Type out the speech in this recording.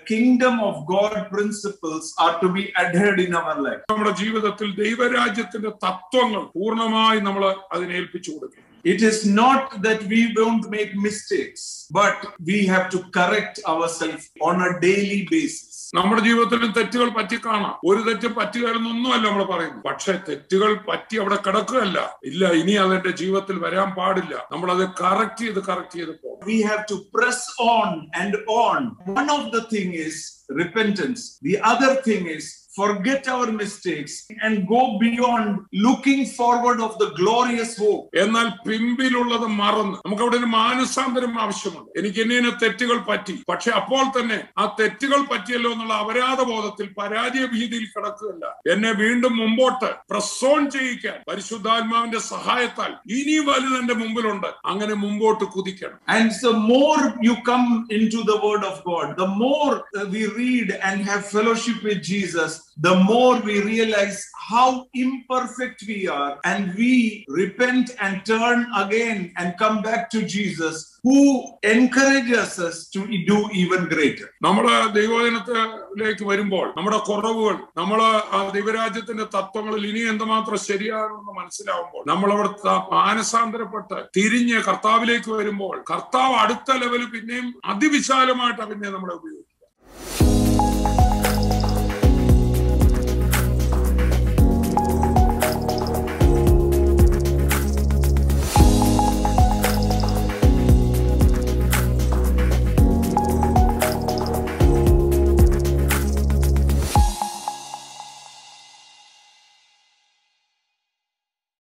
kingdom of God principles are to be adhered in our life. നമ്മുടെ ജീവിതത്തിൽ ദൈവരാജ്യത്തിന്റെ തത്വങ്ങൾ പൂർണ്ണമായി നമ്മൾ അതിനെ ഏൽപ്പിച്ചു കൊടുക്കും It is not that we won't make mistakes, but we have to correct ourselves on a daily basis. നമ്മുടെ ജീവിതത്തിലും തെറ്റുകൾ പറ്റി കാണാം ഒരു തെറ്റും പറ്റുകയെന്നൊന്നുമല്ല നമ്മൾ പറയുന്നത് പക്ഷെ തെറ്റുകൾ പറ്റി അവിടെ കിടക്കുകയല്ല ഇല്ല ഇനി അതെന്റെ ജീവിതത്തിൽ വരാൻ പാടില്ല നമ്മൾ അത് കറക്റ്റ് ചെയ്ത് കറക്റ്റ് ചെയ്ത് പോകും We have to press on and on. One of the thing is repentance. The other thing is forget our mistakes and go beyond looking forward of the glorious hope. എന്നാൽ പിമ്പിലുള്ളത് മറന്ന് നമുക്ക് അവിടെ ഒരു മാനസാന്തരം ആവശ്യമുണ്ട് എനിക്ക് ഇന്ന തെറ്റുകൾ പറ്റി പക്ഷെ അപ്പോൾ തന്നെ ആ തെറ്റുകൾ പറ്റിയല്ലോ എന്നുള്ള അപരാധ ബോധത്തിൽ പരാജയ ഭീതിയിൽ കിടക്കുകയല്ല എന്നെ വീണ്ടും മുമ്പോട്ട് പ്രസോൺ ചെയ്യിക്കാൻ പരിശുദ്ധാത്മാവിന്റെ സഹായത്താൽ ഇനി വലുത് എന്റെ മുമ്പിലുണ്ട് അങ്ങനെ മുമ്പോട്ട് കുതിക്കണം And the more you come into the word of God, the more uh, we read and have fellowship with Jesus, the more we realize how imperfect we are and we repent and turn again and come back to Jesus who encourages us to do even greater. നമ്മള് ദൈവജനത്തിലേക്ക് വരുമ്പോൾ നമ്മുടെ കുറവുകൾ നമ്മൾ ആ ദൈവരാജ്യത്തിന്റെ തത്വങ്ങളിൽ ഇനി എന്തുമാത്രം ശരിയാണെന്ന് മനസ്സിലാവുമ്പോൾ നമ്മൾ അവിടെ മാനസാന്തരപ്പെട്ട് തിരിഞ്ഞ് കർത്താവിലേക്ക് വരുമ്പോൾ കർത്താവ് അടുത്ത ലെവൽ പിന്നെയും അതിവിശാലമായിട്ട് പിന്നെ നമ്മളെ ഉപയോഗിക്കും